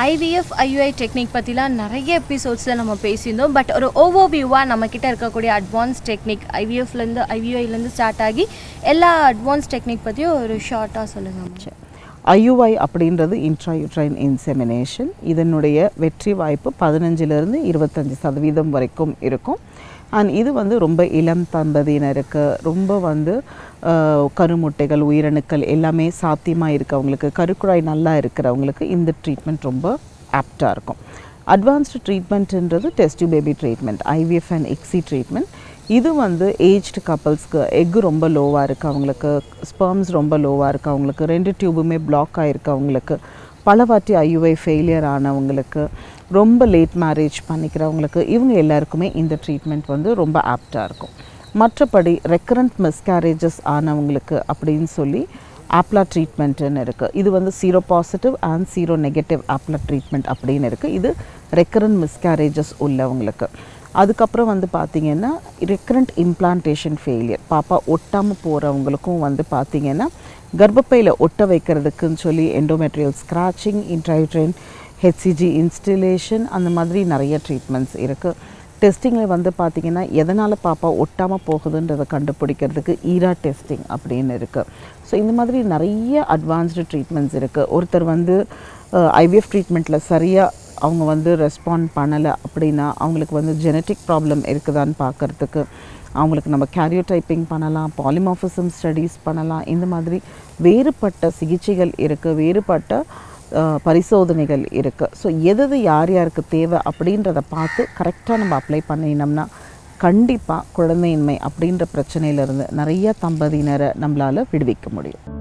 IVF IUI technique பற்றிலாம் நிறைய எபிசோட்ஸில் நம்ம பேசியிருந்தோம் பட் ஒரு ஓவர் வியூவாக நம்மக்கிட்ட இருக்கக்கூடிய அட்வான்ஸ் டெக்னிக் ஐவிஎஃப்லேருந்து ஐவிஐலேருந்து ஸ்டார்ட் ஆகி எல்லா அட்வான்ஸ் டெக்னிக் பற்றியும் ஒரு ஷார்ட்டாக சொல்லுங்கள் ஐயுஐ அப்படின்றது இன்ட்ராயூட்ரைன் இன்செமினேஷன் இதனுடைய வெற்றி வாய்ப்பு பதினஞ்சிலிருந்து இருபத்தஞ்சி சதவீதம் வரைக்கும் இருக்கும் அண்ட் இது வந்து ரொம்ப இளம் தம்பதியினருக்கு ரொம்ப வந்து ஆஹ், கருமுட்டைகள் உயிரணுக்கள் எல்லாமே சாத்தியமாக இருக்கவங்களுக்கு கருக்குழாய் நல்லா இருக்கிறவங்களுக்கு இந்த ட்ரீட்மெண்ட் ரொம்ப ஆப்டாக இருக்கும் அட்வான்ஸ்டு ட்ரீட்மெண்ட்ன்றது test baby treatment IVF and ICSI treatment இது வந்து ஏஜ்டு கப்பல்ஸ்க்கு எக்கு ரொம்ப லோவாக இருக்குது அவங்களுக்கு ஸ்பெர்ம்ஸ் ரொம்ப லோவாக இருக்குது அவங்களுக்கு ரெண்டு டியூபுமே பிளாக் ஆகிருக்கு அவங்களுக்கு பல வாட்டி ஐயுஐ ஃபெயிலியர் ஆனவங்களுக்கு ரொம்ப லேட் மேரேஜ் பண்ணிக்கிறவங்களுக்கு இவங்க எல்லாருக்குமே இந்த ட்ரீட்மெண்ட் வந்து ரொம்ப ஆப்டாக இருக்கும் மற்றபடி ரெக்கரண்ட் மிஸ்கேரேஜஸ் ஆனவங்களுக்கு அப்படின்னு சொல்லி ஆப்லா ட்ரீட்மெண்ட்டுன்னு இருக்குது இது வந்து sero positive and sero negative ஆப்லா ட்ரீட்மெண்ட் அப்படின்னு இருக்குது இது ரெக்கரண்ட் மிஸ்கேரேஜஸ் உள்ளவங்களுக்கு அதுக்கப்புறம் வந்து பார்த்தீங்கன்னா ரெக்கரண்ட் இம்ப்ளான்டேஷன் ஃபெயிலியர் பாப்பா ஒட்டாமல் போகிறவங்களுக்கும் வந்து பார்த்தீங்கன்னா கர்ப்பப்பையில் ஒட்ட வைக்கிறதுக்குன்னு சொல்லி endometrial scratching intrauterine HCG instillation அந்த மாதிரி நிறைய ட்ரீட்மெண்ட்ஸ் இருக்குது டெஸ்டிங்கில் வந்து பார்த்தீங்கன்னா எதனால் பாப்பா ஒட்டாமல் போகுதுன்றதை கண்டுபிடிக்கிறதுக்கு ஈரா டெஸ்டிங் அப்படின்னு இருக்குது ஸோ இந்த மாதிரி நிறைய அட்வான்ஸ்டு ட்ரீட்மெண்ட்ஸ் இருக்குது ஒருத்தர் வந்து ஐவிஎஃப் ட்ரீட்மெண்ட்டில் சரியாக அவங்க வந்து ரெஸ்பாண்ட் பண்ணலை அப்படின்னா அவங்களுக்கு வந்து ஜெனட்டிக் ப்ராப்ளம் இருக்குதான்னு பார்க்கறதுக்கு அவங்களுக்கு நம்ம கேரியோடைப்பிங் பண்ணலாம் பாலிமாஃபிசம் ஸ்டடீஸ் பண்ணலாம் இந்த மாதிரி வேறுபட்ட சிகிச்சைகள் இருக்குது வேறுபட்ட அஹ், பரிசோதனைகள் இருக்குது ஸோ எது எது யார் யாருக்கு தேவை அப்படின்றத பார்த்து கரெக்டாக நம்ம அப்ளை பண்ணினோம்னா கண்டிப்பாக குழந்தையின்மை அப்படின்ற பிரச்சனையிலேருந்து நிறைய தம்பதியினரை நம்மளால் விடுவிக்க முடியும்